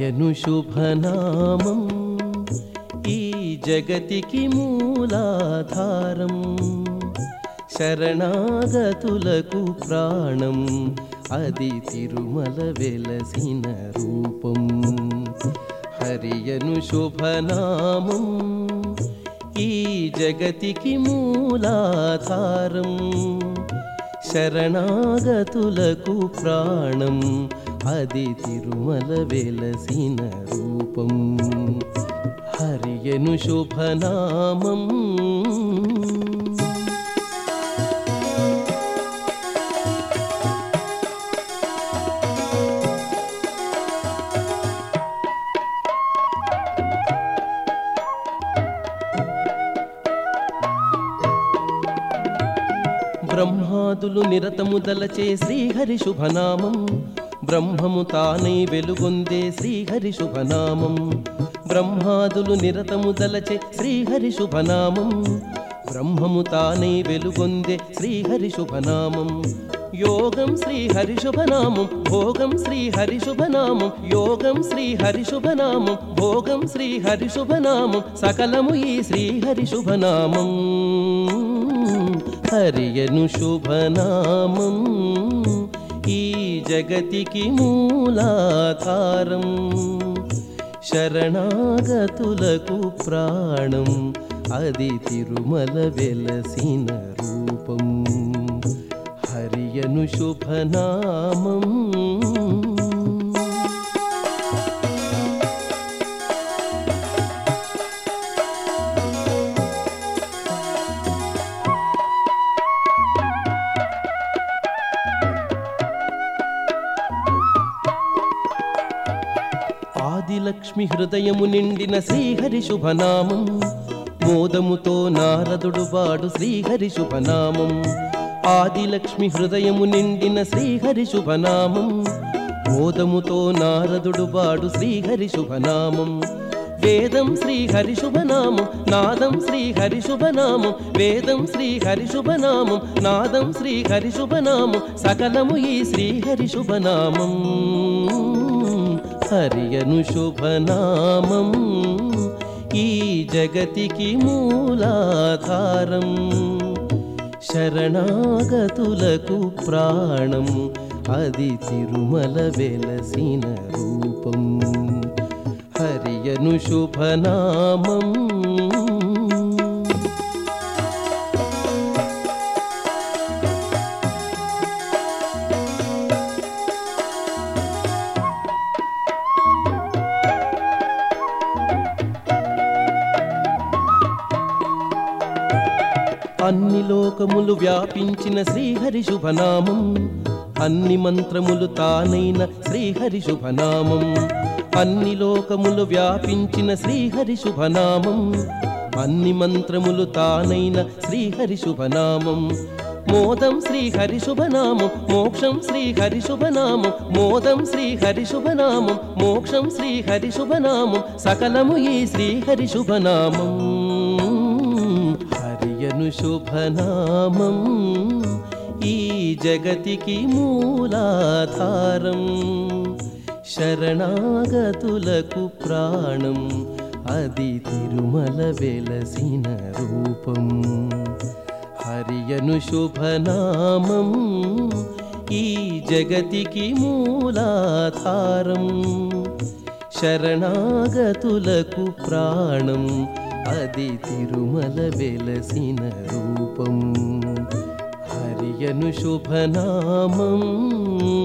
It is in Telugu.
హరియను శుభనామం ఈ జగతికి మూలాధారం శరణాగతులకు ప్రాణం అది తిరుమల వెలసిన రూపం హరియను శుభనామం ఈ జగతికి మూలాధారం శరణాగతులకు ప్రాణం అది తిరుమల వెలసిన రూపం హరియను శుభనామం బ్రహ్మాదులు నిరతము దలచే శ్రీహరి శుభనామం బ్రహ్మము తానై వెలుగొందే శ్రీహరి శుభనామం బ్రహ్మాదులు నిరతము దలచే శ్రీహరి శుభనామం బ్రహ్మము తానై వెలుగొందే శ్రీహరి శుభనామం యోగం శ్రీహరి శుభనామం భోగం శ్రీహరి శుభనామం యోగం శ్రీహరి శుభనామం భోగం శ్రీహరి శుభనామం సకలము ఈ శ్రీహరి శుభనామం హరియను శుభనామం ఈ జగతికి మూలాధారం శరణాగతులకు ప్రాణం అది తిరుమల వెలసిన రూపం హరియను శుభనామం ఆదిలక్ష్మి హృదయము నిండిన శ్రీహరి శుభనామం మోదముతో నారదుడు వాడు శ్రీహరి శుభనామం ఆదిలక్ష్మి హృదయము నిండిన శ్రీహరి శుభనామం మోదముతో నారదుడు వాడు శ్రీహరి శుభనామం వేదం శ్రీహరి శుభనామం నాదం శ్రీహరి శుభనామం వేదం శ్రీహరి శుభనామం నాదం శ్రీహరి శుభనామం సకలము ఈ శ్రీహరి శుభనామం హరియను శుభనామం ఈ జగతికి మూలాధారం శరణాగతులకు ప్రాణం అది తిరుమల వెలసిన రూపం హరియను శుభనామం అన్ని లోకములు వ్యాపించిన శ్రీహరి శుభనామం అన్ని మంత్రములు తానైన శ్రీహరి శుభనామం అన్ని లోకములు వ్యాపించిన శ్రీహరి శుభనామం అన్ని మంత్రములు తానైన శ్రీహరి శుభనామం మోదం శ్రీహరి శుభనామం మోక్షం శ్రీహరి శుభనామం మోదం శ్రీహరి శుభనామం మోక్షం శ్రీహరి శుభనామం సకలము ఈ శ్రీహరి శుభనామం హరియను శుభనామం ఈ జగతికి మూలాధారం శరణాగతులకు ప్రాణం అది తిరుమల వెలసిన రూపం హరియను శుభనామం ఈ జగతికి మూలాధారం శరణాగతులకు ప్రాణం అది తిరుమల వెలసిన రూపం హరియను శుభనామం